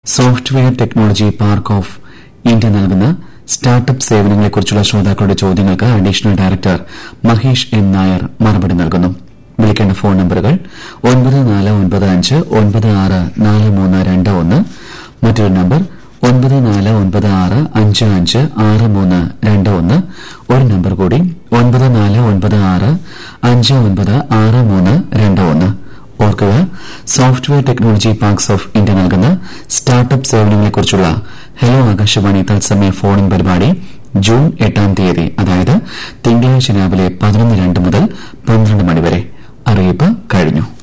software technology park of India നൽകുന്ന startup സേവനങ്ങളെക്കുറിച്ചുള്ള ശ്രോതാക്കളുടെ ചോദ്യങ്ങൾക്ക് additional director Mahesh N Nair മറുപടി നൽകുന്നു വിളിക്കേണ്ട ഫോൺ നമ്പറുകൾ ഒൻപത് നാല് ഒൻപത് അഞ്ച് ഒൻപത് ആറ് നാല് മൂന്ന് രണ്ട് ഒന്ന് മറ്റൊരു നമ്പർ ഒൻപത് നാല് ഒൻപത് ആറ് അഞ്ച് അഞ്ച് ആറ് മൂന്ന് രണ്ട് ഒന്ന് ഒരു നമ്പർ കൂടി ഒൻപത് നാല് ഒൻപത് ആറ് അഞ്ച് ഒൻപത് ആറ് മൂന്ന് രണ്ട് ഒന്ന് ഓർക്കുക software technology parks of India നൽകുന്ന സ്റ്റാർട്ടപ്പ് സേവനങ്ങളെക്കുറിച്ചുള്ള ഹലോ ആകാശവാണി തത്സമയ ഫോണിൻ പരിപാടി ജൂൺ എട്ടാം തീയതി അതായത് തിങ്കളാഴ്ച രാവിലെ പതിനൊന്ന് രണ്ട് മുതൽ പന്ത്രണ്ട് മണിവരെ അറിയിപ്പ് കഴിഞ്ഞു